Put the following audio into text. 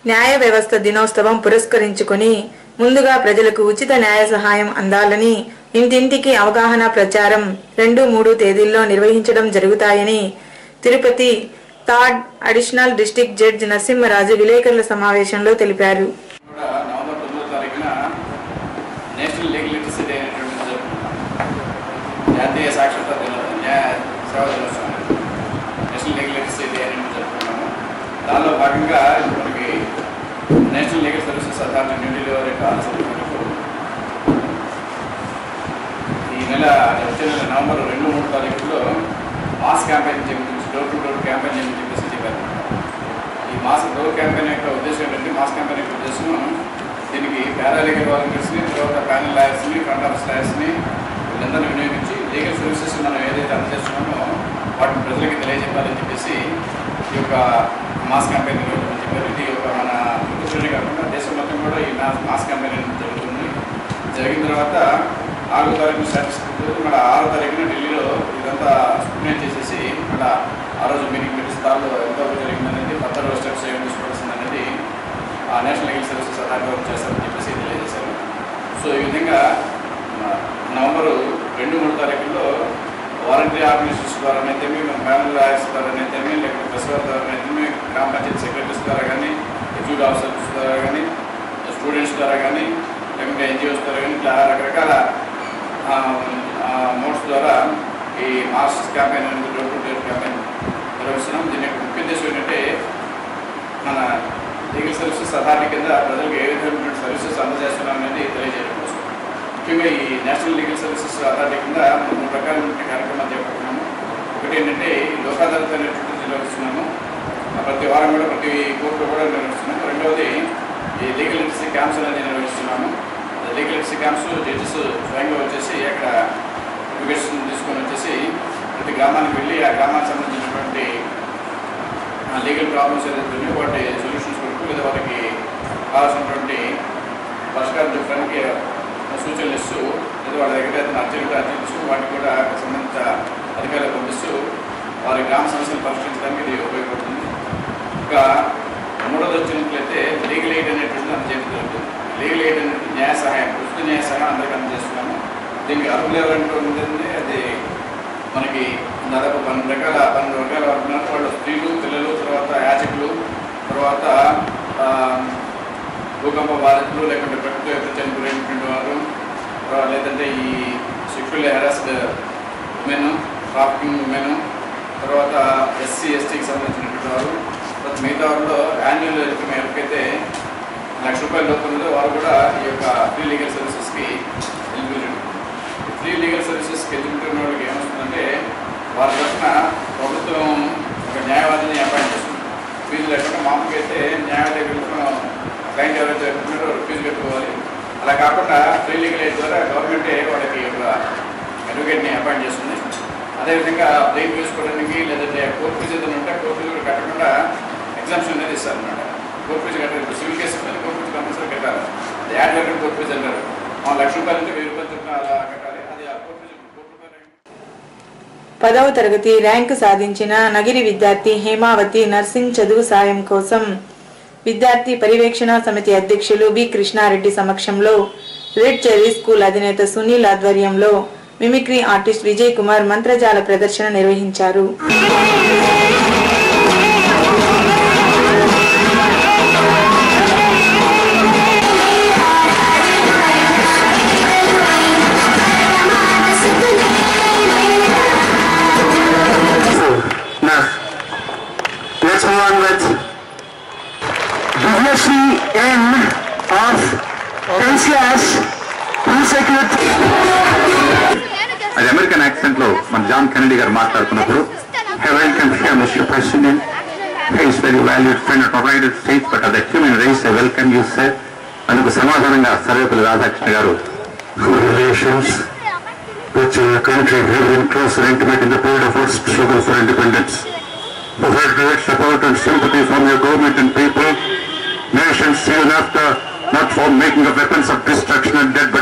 న్యాయ వ్యవస్థ దినోత్సవం పురస్కరించుకొని ముందుగా ప్రజలకు ఉచిత న్యాయ సహాయం అందాలని ఇంటింటికి అవగాహన ప్రచారం రెండు మూడు తేదీల్లో నిర్వహించడం జరుగుతాయని Tirupati third additional district judge Narasimharaju విలేకరుల సమావేశంలో తెలిపారు కూడా నవంబర్ తొమ్మిదో తారీఖున నేషనల్ లీగల్ లిటరసీ డే అనేటువంటిది జరుపుకుంటాం జాతీయ సాక్షరతా దినోత్సవం న్యాయ సేవా దినోత్సవం అనేది. నేషనల్ లీగల్ లిటరసీ డే అనేది జరుపుకుంటాము దానిలో భాగంగా మనకి national legal services authority New Delhi వారి యొక్క ఆలోచన మేరకు ఈ నెల వచ్చే నెల నవంబర్ రెండు మూడు తారీఖుల్లో మాస్ క్యాంపెయిన్ చెప్పి డోర్ టు డోర్ క్యాంపెయిన్ అని చెప్పేసి చెప్పారు ఈ మాస్ డోర్ క్యాంపెయిన్ యొక్క ఉద్దేశం ఏంటంటే మాస్ క్యాంపెయిన్ యొక్క ఉద్దేశం దీనికి పారాలీగల్ వాలంటీర్స్ని తర్వాత ప్యానల్ లాయర్స్ని ఫ్రంట్ ఆఫీస్ లాయర్స్ని వీళ్ళందరినీ వినియోగించి లీగల్ సర్వీసెస్ మనం ఏదైతే అందజేస్తున్నామో వాటిని ప్రజలకి తెలియజెప్పాలని చెప్పేసి ఈ యొక్క మాస్ క్యాంపెయిన్ నిర్వహించమని చెప్పారు ఇది ఒక మన ముఖ్యమంత్రి కాకుండా దేశం మొత్తం కూడా ఈ మాస్ మాస్ క్యాంపెయిన్ అనేది జరుగుతుంది జరిగిన తర్వాత నాలుగో తారీఖు స్టాటిస్టిక్స్ మళ్ళీ ఆరో తారీఖున ఢిల్లీలో ఇదంతా స్క్రూటైజ్ చేసేసి మళ్ళీ ఆ రోజు మీటింగ్ పెట్టి స్థాయిలో ఎంతవరకు జరిగిందనేది ఫర్దర్ స్టెప్స్ ఏమి తీసుకోవాల్సింది అనేది ఆ national legal services authority work చేస్తారని చెప్పేసి తెలియజేశారు సో ఈ విధంగా ఆ, నవంబరు రెండు మూడు తారీఖుల్లో వారంటీ ఆర్గనైజేషన్స్ ద్వారానైతేమి ప్యానల్ లాయర్స్ ద్వారానైతేమి లేకపోతే ప్రెస్ వారి ద్వారానైతేమి గ్రామ పంచాయతీ సెక్రటరీస్ ద్వారా కానీ ఎగ్జిక్యూటివ్ ఆఫీసర్స్ ద్వారా కానీ స్టూడెంట్స్ ద్వారా కానీ లేకుంటే ఎన్జిఓస్ ద్వారా కానీ ఇట్లా రకరకాల మోడ్స్ ద్వారా ఈ మాస్ క్యాంపెయిన్ అనేది డోర్ టు డోర్ క్యాంపెయిన్ నిర్వహిస్తున్నాం దీని యొక్క ముఖ్య ఉద్దేశం ఏంటంటే మన లీగల్ సర్వీసెస్ అథారిటీ కింద ప్రజలకు ఏ విధమైన సర్వీసెస్ అందజేస్తున్నాం అనేది తెలియజేయడం కోసం ముఖ్యంగా ఈ నేషనల్ లీగల్ సర్వీసెస్ అథారిటీ కింద మనం మూడు రకాలైన కార్యక్రమాలు చేపడుతున్నాము ఒకటి ఏంటంటే ఈ లోక్ అదాలత్ అనేటువంటిది నిర్వహిస్తున్నాము ఆ ప్రతి వారం కూడా ప్రతి కోర్టులో కూడా నిర్వహిస్తున్నాము రెండవది ఈ లీగల్ లిటరసీ క్యాంప్స్ అనేది నిర్వహిస్తున్నాము లీగల్ లిటరసీ క్యాంప్స్ జడ్జెస్ స్వయంగా వచ్చేసి అక్కడ అప్లికేషన్ తీసుకొని వచ్చేసి ప్రతి గ్రామానికి వెళ్ళి ఆ గ్రామానికి సంబంధించినటువంటి లీగల్ ప్రాబ్లమ్స్ ఏదైతే ఉన్నాయో వాటి సొల్యూషన్స్ కొరకు లేదా వాటికి కావాల్సినటువంటి పరిష్కారం చెప్పడానికి సూచనలు ఇస్తూ లేదా వాళ్ళ దగ్గర ఏదైనా అర్జీలు అర్జీలు వాటికి కూడా సంబంధిత అధికారులు పంపిస్తూ వారి గ్రామ సమస్యలు పరిష్కరించడానికి ఇది ఉపయోగపడుతుంది ఇంకా మూడోది వచ్చినట్లయితే లీగల్ ఎయిడ్ అనేటువంటిది అందజేయడం జరుగుతుంది లీగల్ ఎయిడ్ అనేది న్యాయ సహాయం ఉచిత న్యాయ సహాయం అందరికీ అందజేస్తున్నాము దీనికి అర్హులు ఎవరంటే ఉంటుంది అది మనకి దాదాపు పన్నెండు రకాల పన్నెండు రకాల వారు ఉన్నారు వాళ్ళు స్త్రీలు పిల్లలు తర్వాత యాచకులు తర్వాత ఆ, భూకంప బాధితులు లేకుంటే ప్రకృతి యొక్క చనిపోయినటువంటి వారు తర్వాత లేదంటే ఈ sexual harassed women trafficking women తర్వాత ఎస్సీ ఎస్టీకి సంబంధించినటువంటి వారు తర్వాత మిగతా వారిలో యాన్యువల్ ఇన్కమ్ ఎవరికైతే లక్ష రూపాయల లోపు ఉన్నదో వారు కూడా ఈ యొక్క ఫ్రీ లీగల్ సర్వీసెస్కి ఎలిజిబిలిటీ ఫ్రీ లీగల్ సర్వీసెస్కి ఎలిజిబిలిటీ ఉన్న వాళ్ళకి ఏమొస్తుందంటే వారి తరఫున ప్రభుత్వం ఒక న్యాయవాదిని అపాయింట్ చేస్తుంది ఫీజు లేకుండా మామూలుగా అయితే న్యాయవాది దగ్గర క్లయింట్ ఎవరైతే వెళ్తున్నారో వారు ఫీజు కట్టుకోవాలి అలా కాకుండా ఫ్రీ లీగల్ ఎయిడ్ ద్వారా గవర్నమెంటే వాళ్ళకి ఒక అడ్వకేట్ని అపాయింట్ చేస్తుంది అదేవిధంగా బ్రెయిన్ చూసుకోవడానికి లేదంటే కోర్టు ఫీజు ఏదైనా ఉంటే కోర్టు ఫీజు కూడా కట్టకుండా ఎగ్జామ్షన్ అనేది ఇస్తారనమాట కోర్టు ఫీజు కట్టాలి ఇప్పుడు సివిల్ కేసు మీద కోర్టు ఫీజు కంపల్సరీ కట్టాలి అది యాడ్ కట్టడం కోర్టు ఫీజు అంటారు మా లక్ష రూపాయల నుంచి వెయ్యి రూపాయలు చొప్పున అలా కట్టాలి అది ఆ కోర్టు ఫీజు కోటి రూపాయలు పదవ తరగతి ర్యాంకు సాధించిన నగిరి విద్యార్థి హేమావతి నర్సింగ్ చదువు సాయం కోసం విద్యార్థి పర్యవేక్షణ సమితి అధ్యక్షులు బి కృష్ణారెడ్డి సమక్షంలో రెడ్ చెర్రీ స్కూల్ అధినేత సునీల్ ఆధ్వర్యంలో మిమిక్రీ ఆర్టిస్ట్ విజయ్ కుమార్ మంత్రజాల ప్రదర్శన నిర్వహించారు Now, let's move on with Divyashi N of 10th class, pre-secretary. అది అమెరికన్ యాక్సెంట్ లో మన జాన్ కెనడీ గారు మాట్లాడుతున్నప్పుడు hi welcome here mister president he is very valued friend of United States but అది human rights I welcome you sir అందుకు సమాధానంగా సర్వేపల్లి రాధాకృష్ణ గారు relations which our country have been close and intimate in the period of its struggle for independence. Who had great support and sympathy from your government and people, nations even after not for making of weapons of destruction and death, but